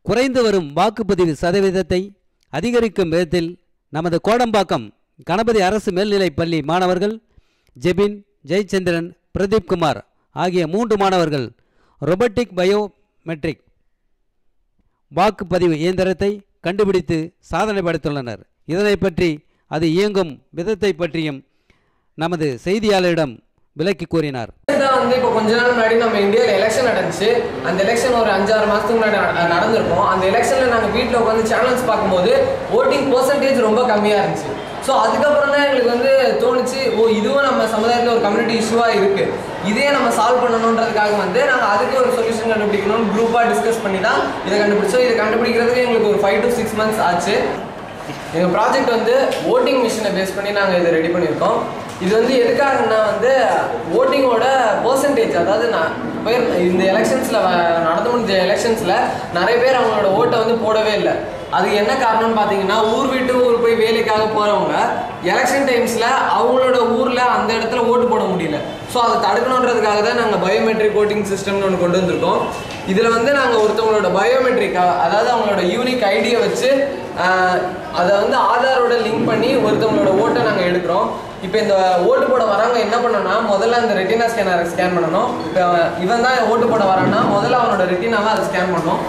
குறைந்து வரும் வாக்குப்பதிவு சதவீதத்தை அதிகரிக்கும் விதத்தில் நமது கோடம்பாக்கம் கணபதி அரசு மேல்நிலைப் பள்ளி மாணவர்கள் ஜெபின் ஜெயச்சந்திரன் பிரதீப் குமார் ஆகிய மூன்று மாணவர்கள் ரொபோட்டிக் பயோமெட்ரிக் வாக்குப்பதிவு இயந்திரத்தை கண்டுபிடித்து சாதனை படைத்துள்ளனர் இதனை பற்றி அது இயங்கும் விதத்தை பற்றியும் நமது செய்தியாளரிடம் விளக்கி கூறினார் தான் வந்து இப்போ கொஞ்ச நாள் முன்னாடி நம்ம இந்தியாவில் எலெக்ஷன் நடந்துச்சு அந்த எலெக்ஷன் ஒரு அஞ்சாறு மாதத்துக்கு முன்னாடி நட- நடந்திருக்கும் அந்த எலெக்ஷனில் நாங்கள் வீட்டில் உட்காந்து சேனல்ஸ் பார்க்கும்போது ஓட்டிங் பர்சன்டேஜ் ரொம்ப கம்மியாக இருந்துச்சு ஸோ அதுக்கப்புறம் தான் எங்களுக்கு வந்து தோணுச்சு ஓ இதுவும் நம்ம சமுதாயத்தில் ஒரு கம்யூனிட்டி இஷ்யூவாக இருக்குது இதே நம்ம சால்வ் பண்ணணுன்றதுக்காக வந்து நாங்கள் அதுக்கு ஒரு சொல்யூஷன் கண்டுபிடிக்கணும்னு குரூப்பாக டிஸ்கஸ் பண்ணி தான் இதை கண்டுபிடிச்சோம் இதை கண்டுபிடிக்கிறதுக்கு எங்களுக்கு ஒரு ஃபைவ் டு சிக்ஸ் மந்த்ஸ் ஆச்சு எங்கள் ப்ராஜெக்ட் வந்து ஓட்டிங் மிஷினை பேஸ் பண்ணி நாங்கள் இதை ரெடி பண்ணியிருக்கோம் இது வந்து எதுக்காகன்னா வந்து ஓட்டிங்கோட பர்சன்டேஜ் அதாவது நான் பேர் இந்த எலெக்ஷன்ஸில் நடந்து முடிஞ்ச எலெக்ஷன்ஸில் நிறைய பேர் அவங்களோட ஓட்டை வந்து போடவே இல்லை அதுக்கு என்ன காரணம்னு பார்த்தீங்கன்னா ஊர் விட்டு ஊர் போய் வேலைக்காக போகிறவங்க எலெக்ஷன் டைம்ஸில் அவங்களோட ஊரில் அந்த இடத்துல ஓட்டு போட முடியல ஸோ அதை தடுக்கணுன்றதுக்காக தான் நாங்கள் பயோமெட்ரிக் ஓட்டிங் சிஸ்டம்னு ஒன்று கொண்டு வந்திருக்கோம் இதில் வந்து நாங்கள் ஒருத்தவங்களோட பயோமெட்ரிக் அதாவது அவங்களோட யூனிக் ஐடியை வச்சு ஆஹ், அதை வந்து ஆதாரோட லிங்க் பண்ணி ஒருத்தவங்களோட ஓட்டை நாங்கள் எடுக்கிறோம் இப்போ இந்த ஓட்டு போட வரவங்க என்ன பண்ணணும்னா முதல்ல அந்த ரெட்டினா ஸ்கேனரை ஸ்கேன் பண்ணணும் இப்போ இவன் தான் ஓட்டு போட வரான்னா முதல்ல அவனோட ரெட்டினாவை அதை ஸ்கேன் பண்ணணும்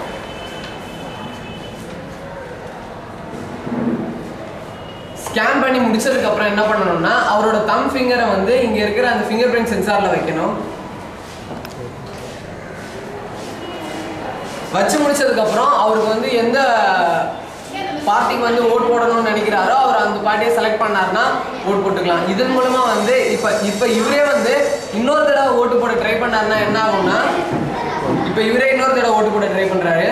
ஸ்கேன் பண்ணி முடிச்சதுக்கு அப்புறம் என்ன பண்ணணும்னா அவரோட தம் ஃபிங்கரை வந்து இங்க இருக்கிற அந்த ஃபிங்கர் பிரிண்ட் சென்சார்ல வைக்கணும் வச்சு முடிச்சதுக்கு அப்புறம் அவருக்கு வந்து எந்த பார்ட்டிக்கு வந்து ஓட் போடணும்னு நினைக்கிறாரோ அவர் அந்த பார்ட்டியை செலக்ட் பண்ணாருன்னா ஓட் போட்டுக்கலாம் இதன் மூலமா வந்து இப்போ இப்போ இவரே வந்து இன்னொரு தடவை ஓட்டு போட ட்ரை பண்ணாருன்னா என்ன ஆகும்னா இப்போ இவரே இன்னொரு தடவை ஓட்டு போட ட்ரை பண்றாரு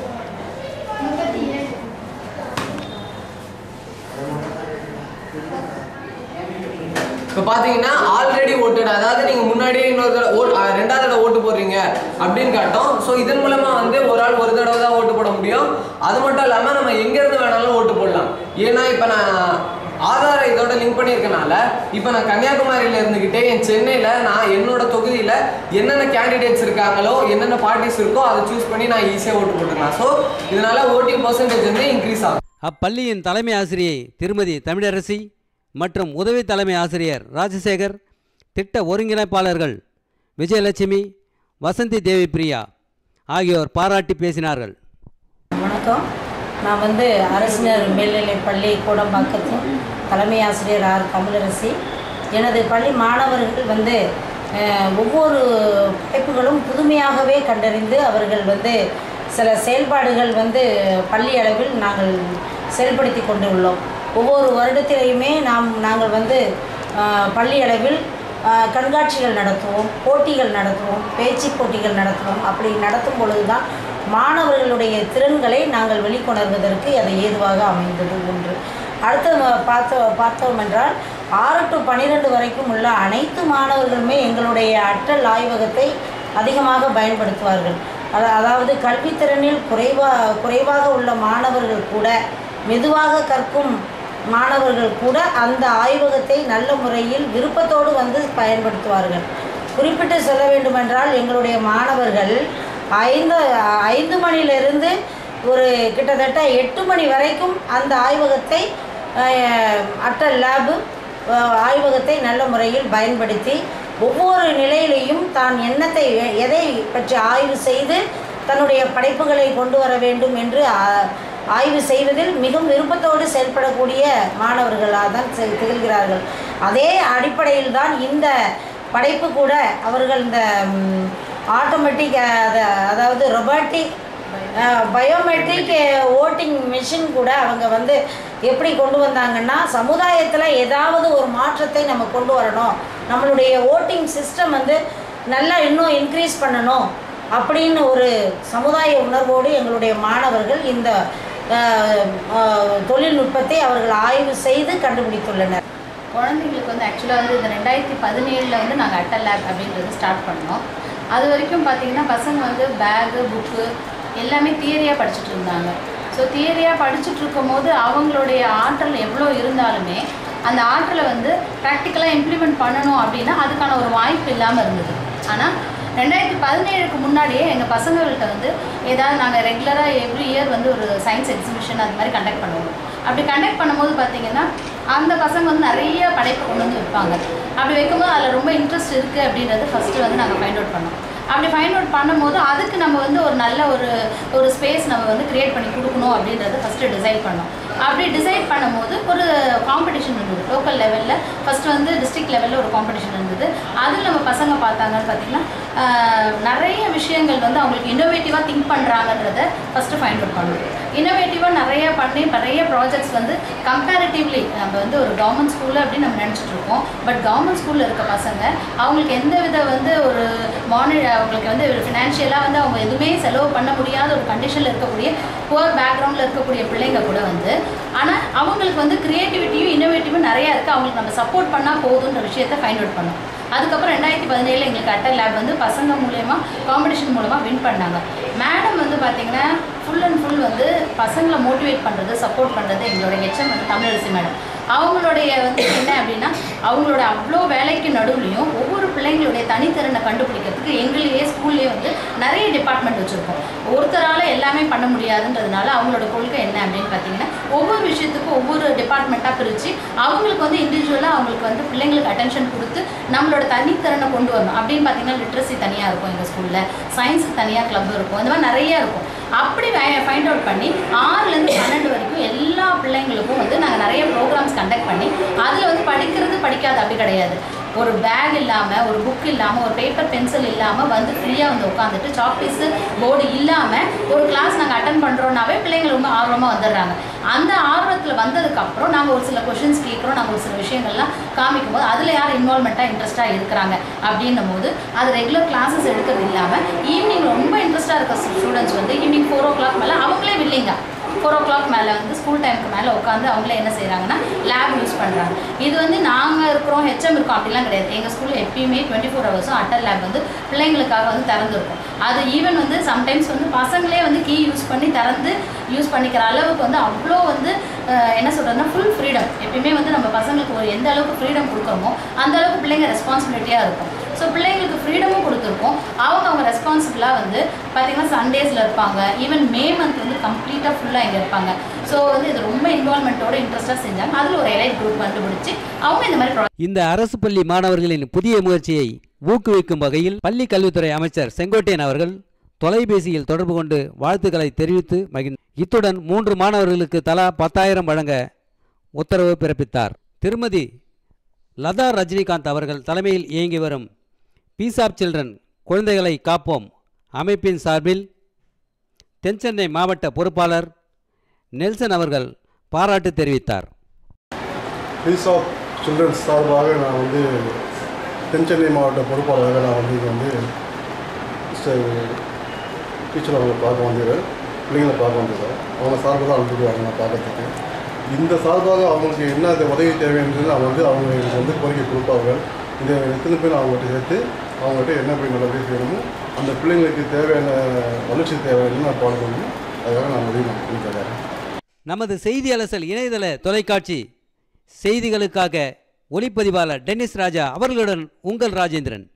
இப்போ பார்த்தீங்கன்னா ஆல்ரெடி ஓட்டட் அதாவது நீங்கள் முன்னாடியே இன்னொரு தடவை ஓட் அஹ் ரெண்டாவது தடவை ஓட்டு போடுறீங்க அப்படின்னு காட்டும் ஸோ இதன் மூலமாக வந்து ஒரு ஆள் ஒரு தடவை தான் ஓட்டு போட முடியும் அது மட்டும் இல்லாமல் நம்ம எங்கேருந்து வேணாலும் ஓட்டு போடலாம் ஏன்னா இப்போ நான் ஆதாரை இதோட லிங்க் பண்ணியிருக்கனால இப்போ நான் கன்னியாகுமரியில இருந்துக்கிட்டே என் சென்னையில் நான் என்னோட தொகுதியில் என்னென்ன கேண்டிடேட்ஸ் இருக்காங்களோ என்னென்ன பார்ட்டிஸ் இருக்கோ அதை சூஸ் பண்ணி நான் ஈஸியாக ஓட்டு போட்டுக்கலாம் ஸோ இதனால ஓட்டிங் பர்சன்டேஜ் வந்து இன்க்ரீஸ் ஆகும் அப்பள்ளியின் தலைமை ஆசிரியை திருமதி தமிழரசி மற்றும் உதவி தலைமை ஆசிரியர் ராஜசேகர் திட்ட ஒருங்கிணைப்பாளர்கள் விஜயலட்சுமி வசந்தி தேவி பிரியா ஆகியோர் பாராட்டி பேசினார்கள் வணக்கம் நான் வந்து அரசினர் மேல்நிலைப் பள்ளி கோடம்பாக்கத்தின் தலைமை ஆசிரியர் ஆர் தமிழரசி எனது பள்ளி மாணவர்கள் வந்து அஹ், ஒவ்வொரு படைப்புகளும் புதுமையாகவே கண்டறிந்து அவர்கள் வந்து சில செயல்பாடுகள் வந்து பள்ளி அளவில் நாங்கள் செயல்படுத்தி கொண்டு உள்ளோம் ஒவ்வொரு வருடத்திலையுமே நாம் நாங்கள் வந்து அஹ், பள்ளி அளவில் அஹ், கண்காட்சிகள் நடத்துவோம் போட்டிகள் நடத்துவோம் பேச்சு போட்டிகள் நடத்துவோம் அப்படி நடத்தும் பொழுது தான் மாணவர்களுடைய திறன்களை நாங்கள் வெளிக்கொணர்வதற்கு அது ஏதுவாக அமைந்தது ஒன்று அடுத்து ம- பார்த்த பார்த்தோம் என்றால் ஆறு டு பன்னிரெண்டு வரைக்கும் உள்ள அனைத்து மாணவர்களுமே எங்களுடைய அட்டல் ஆய்வகத்தை அதிகமாக பயன்படுத்துவார்கள் அத- அதாவது கல்வித்திறனில் குறைவா குறைவாக உள்ள மாணவர்கள் கூட மெதுவாக கற்கும் மாணவர்கள் கூட அந்த ஆய்வகத்தை நல்ல முறையில் விருப்பத்தோடு வந்து பயன்படுத்துவார்கள் குறிப்பிட்டு சொல்ல வேண்டுமென்றால் எங்களுடைய மாணவர்கள் ஐந்து ஐந்து மணியிலிருந்து ஒரு கிட்டத்தட்ட எட்டு மணி வரைக்கும் அந்த ஆய்வகத்தை அஹ், அட்டல் லேபு அஹ், ஆய்வகத்தை நல்ல முறையில் பயன்படுத்தி ஒவ்வொரு நிலையிலையும் தான் எண்ணத்தை எ- எதை பற்றி ஆய்வு செய்து தன்னுடைய படைப்புகளை கொண்டு வர வேண்டும் என்று ஆ- ஆய்வு செய்வதில் மிகவும் விருப்பத்தோடு செயல்படக்கூடிய மாணவர்களாக தான் செ- திகழ்கிறார்கள் அதே அடிப்படையில் தான் இந்த படைப்பு கூட அவர்கள் இந்த ஆட்டோமேட்டிக் அதாவது ரொபாட்டிக் பயோமெட்ரிக் ஓட்டிங் மிஷின் கூட அவங்க வந்து எப்படி கொண்டு வந்தாங்கன்னா சமுதாயத்தில் ஏதாவது ஒரு மாற்றத்தை நம்ம கொண்டு வரணும் நம்மளுடைய ஓட்டிங் சிஸ்டம் வந்து நல்லா இன்னும் இன்க்ரீஸ் பண்ணணும் அப்படின்னு ஒரு சமுதாய உணர்வோடு எங்களுடைய மாணவர்கள் இந்த அஹ், அஹ், தொழில்நுட்பத்தை அவர்கள் ஆய்வு செய்து கண்டுபிடித்துள்ளனர் குழந்தைங்களுக்கு வந்து ஆக்சுவலாக வந்து இந்த ரெண்டாயிரத்தி பதினேழில் வந்து நாங்கள் அட்டல் லேப் அப்படின்றது ஸ்டார்ட் பண்ணோம் அது வரைக்கும் பார்த்தீங்கன்னா பசங்க வந்து பேகு புக்கு எல்லாமே தியரியாக படிச்சுட்டு இருந்தாங்க ஸோ தியரியாக படிச்சுட்டு இருக்கும்போது அவங்களுடைய ஆற்றல் எவ்வளோ இருந்தாலுமே அந்த ஆற்றலை வந்து ப்ராக்டிக்கலாக இம்ப்ளிமெண்ட் பண்ணணும் அப்படின்னா அதுக்கான ஒரு வாய்ப்பு இல்லாமல் இருந்தது ஆனால் ரெண்டாயிரத்தி பதினேழுக்கு முன்னாடியே எங்கள் பசங்கள்கிட்ட வந்து ஏதாவது நாங்கள் ரெகுலராக எவ்ரி இயர் வந்து ஒரு சயின்ஸ் எக்ஸிபிஷன் அது மாதிரி கண்டக்ட் பண்ணுவோம் அப்படி கண்டக்ட் பண்ணும்போது பார்த்தீங்கன்னா அந்த பசங்க வந்து நிறைய படைப்பு கொண்டு வந்து வைப்பாங்க அப்படி வைக்கும்போது அதில் ரொம்ப இன்ட்ரெஸ்ட் இருக்குது அப்படின்றது ஃபஸ்ட்டு வந்து நாங்கள் ஃபைண்ட் அவுட் பண்ணோம் அப்படி ஃபைண்ட் அவுட் பண்ணும்போது அதுக்கு நம்ம வந்து ஒரு நல்ல ஒரு ஒரு ஸ்பேஸ் நம்ம வந்து கிரியேட் பண்ணி கொடுக்கணும் அப்படின்றத ஃபஸ்ட்டு டிசைட் பண்ணோம் அப்படி டிசைட் பண்ணும்போது ஒரு காம்படிஷன் இருந்தது லோக்கல் லெவலில் ஃபஸ்ட்டு வந்து டிஸ்ட்ரிக்ட் லெவலில் ஒரு காம்படிஷன் இருந்தது அதில் நம்ம பசங்க பார்த்தாங்கன்னு பார்த்தீங்கன்னா ஆஹ், நிறைய விஷயங்கள் வந்து அவங்களுக்கு இன்னோவேட்டிவாக திங்க் பண்ணுறாங்கன்றத ஃபஸ்ட்டு ஃபைண்ட் அவுட் பண்ணணும் இன்னோவேட்டிவாக நிறைய பண்ணி நிறைய ப்ராஜெக்ட்ஸ் வந்து கம்பேரிட்டிவ்லி நம்ம வந்து ஒரு கவர்மெண்ட் ஸ்கூலில் அப்படின்னு நம்ம நினச்சிட்டு இருக்கோம் பட் கவர்மெண்ட் ஸ்கூலில் இருக்க பசங்க அவங்களுக்கு எந்த வித வந்து ஒரு மானி அவங்களுக்கு வந்து ஃபினான்ஷியலாக வந்து அவங்க எதுவுமே செலவு பண்ண முடியாத ஒரு கண்டிஷனில் இருக்கக்கூடிய புவர் பேக்ரவுண்டில் இருக்கக்கூடிய பிள்ளைங்க கூட வந்து ஆனால் அவங்களுக்கு வந்து க்ரியேட்டிவிட்டியும் இன்னோவேட்டிவும் நிறையா இருக்குது அவங்களுக்கு நம்ம சப்போர்ட் பண்ணால் போதுன்ற விஷயத்தை ஃபைண்ட் அவுட் பண்ணோம் அதுக்கப்புறம் ரெண்டாயிரத்தி பதினேழில் எங்களுக்கு அட்டல் லேப் வந்து பசங்க மூலயமா காம்படிஷன் மூலமாக வின் பண்ணாங்க மேடம் வந்து பார்த்தீங்கன்னா ஃபுல் அண்ட் ஃபுல் வந்து பசங்களை மோட்டிவேட் பண்ணுறது சப்போர்ட் பண்ணுறது எங்களோட ஹெச்எம் வந்து தமிழரசி மேடம் அவங்களுடைய வந்து என்ன அப்படின்னா அவங்களோட அவ்வளோ வேலைக்கு நடுவுலையும் ஒவ்வொரு பிள்ளைங்களுடைய தனித்திறனை கண்டுபிடிக்கிறதுக்கு எங்களையே ஸ்கூல்லேயே வந்து நிறைய டிபார்ட்மெண்ட் வச்சுருக்கோம் ஒருத்தரால் எல்லாமே பண்ண முடியாதுன்றதுனால அவங்களோட கொள்கை என்ன அப்படின்னு பார்த்தீங்கன்னா ஒவ்வொரு விஷயத்துக்கும் ஒவ்வொரு டிபார்ட்மெண்ட்டாக பிரித்து அவங்களுக்கு வந்து இண்டிவிஜுவலாக அவங்களுக்கு வந்து பிள்ளைங்களுக்கு அட்டென்ஷன் கொடுத்து நம்மளோட தனித்திறனை கொண்டு வரணும் அப்படின்னு பார்த்தீங்கன்னா லிட்ரஸி தனியாக இருக்கும் எங்கள் ஸ்கூலில் சயின்ஸுக்கு தனியாக கிளப் இருக்கும் இந்த மாதிரி நிறைய இருக்கும் அப்படி ஃபைண்ட் அவுட் பண்ணி ஆறுலேருந்து பன்னெண்டு வரைக்கும் எல்லா பிள்ளைங்களுக்கும் வந்து நாங்கள் நிறைய ப்ரோக்ராம்ஸ் கண்டக்ட் பண்ணி அதில் வந்து படிக்கிறது படிக்காது அப்படி கிடையாது ஒரு பேக் இல்லாமல் ஒரு புக் இல்லாமல் ஒரு பேப்பர் பென்சில் இல்லாமல் வந்து ஃப்ரீயாக வந்து உட்காந்துட்டு சாக் பீஸு போர்டு இல்லாமல் ஒரு கிளாஸ் நாங்கள் அட்டன் பண்ணுறோன்னாவே பிள்ளைங்க ரொம்ப ஆர்வமாக வந்துடுறாங்க அந்த ஆர்வத்தில் வந்ததுக்கப்புறம் நாங்கள் ஒரு சில கொஷின்ஸ் கேட்குறோம் நாங்கள் ஒரு சில விஷயங்கள்லாம் காமிக்கும் போது அதில் யார் இன்வால்மெண்ட்டாக இன்ட்ரெஸ்ட்டாக இருக்கிறாங்க அப்படின்னும் போது அது ரெகுலர் கிளாஸஸ் எடுக்கிறது இல்லாமல் ஈவினிங் ரொம்ப இன்ட்ரெஸ்ட்டாக இருக்க ஸ்டூடெண்ட்ஸ் வந்து ஈவினிங் ஃபோர் ஓ கிளாக் மேலே அவங்களே வில்லிங்க ஃபோர் ஓ கிளாக் மேலே வந்து ஸ்கூல் டைமுக்கு மேலே உட்காந்து அவங்களே என்ன செய்கிறாங்கன்னா லேப் யூஸ் பண்ணுறாங்க இது வந்து நாங்கள் இருக்கிறோம் ஹெச்எம் இருக்கோம் அப்படிலாம் கிடையாது எங்கள் ஸ்கூலில் எப்பயுமே டுவெண்ட்டி ஃபோர் ஹவர்ஸும் அட்டல் லேப் வந்து பிள்ளைங்களுக்காக வந்து திறந்துருக்கும் அது ஈவன் வந்து சம்டைம்ஸ் வந்து பசங்களே வந்து கீ யூஸ் பண்ணி திறந்து யூஸ் பண்ணிக்கிற அளவுக்கு வந்து அவ்வளோ வந்து அஹ், என்ன சொல்கிறதுனா ஃபுல் ஃப்ரீடம் எப்பயுமே வந்து நம்ம பசங்களுக்கு ஒரு எந்த அளவுக்கு ஃப்ரீடம் கொடுக்குறோமோ அந்த அளவுக்கு பிள்ளைங்க ரெஸ்பான்சிபிலிட்டியாக இருக்கும் ஸோ பிள்ளைங்களுக்கு ஃப்ரீடமும் கொடுத்துருக்கோம் அவங்க அவங்க ரெஸ்பான்சிபிளாக வந்து பார்த்திங்கன்னா சண்டேஸில் இருப்பாங்க ஈவன் மே மந்த் வந்து கம்ப்ளீட்டாக ஃபுல்லாக இங்கே இருப்பாங்க ஸோ வந்து இது ரொம்ப இன்வால்மெண்ட்டோட இன்ட்ரெஸ்ட்டாக செஞ்சாங்க அதில் ஒரு எலைட் குரூப் கண்டுபிடிச்சி அவங்க இந்த மாதிரி இந்த அரசு பள்ளி மாணவர்களின் புதிய முயற்சியை ஊக்குவிக்கும் வகையில் பள்ளி கல்வித்துறை அமைச்சர் செங்கோட்டையன் அவர்கள் தொலைபேசியில் தொடர்பு கொண்டு வாழ்த்துக்களை தெரிவித்து மகிழ் இத்துடன் மூன்று மாணவர்களுக்கு தலா பத்தாயிரம் வழங்க உத்தரவு பிறப்பித்தார் திருமதி லதா ரஜினிகாந்த் அவர்கள் தலைமையில் இயங்கி வரும் பீஸ் ஆஃப் சில்ட்ரன் குழந்தைகளை காப்போம் அமைப்பின் சார்பில் தென்சென்னை மாவட்ட பொறுப்பாளர் நெல்சன் அவர்கள் பாராட்டு தெரிவித்தார் பீஸ் ஆஃப் சில்ட்ரன்ஸ் சார்பாக நான் வந்து தென்சென்னை மாவட்ட பொறுப்பாளராக நான் வந்து இங்கே வந்து டீச்சர் அவங்களை பார்க்க வந்திருக்கேன் பிள்ளைங்களை பார்க்க வந்திருக்கேன் அவங்க சார்பாக தான் அனுப்பிடுவாங்க நான் பார்க்கறதுக்கு இந்த சார்பாக அவங்களுக்கு என்ன அது உதவி தேவைன்றது அவங்க வந்து அவங்க எனக்கு வந்து கோரிக்கை கொடுப்பார்கள் இதை எத்தனை பேர் அவங்ககிட்ட சேர்த்து அவங்ககிட்ட என்ன போய் நல்லபடியாக செய்யணுமோ அந்த பிள்ளைங்களுக்கு தேவையான வளர்ச்சி தேவையான நான் பாடம் பண்ணணும் அதுக்காக நான் உதவி நான் பண்ணித்தரேன் நமது செய்தி அலசல் இணையதள தொலைக்காட்சி செய்திகளுக்காக ஒளிப்பதிவாளர் டென்னிஸ் ராஜா அவர்களுடன் உங்கள் ராஜேந்திரன்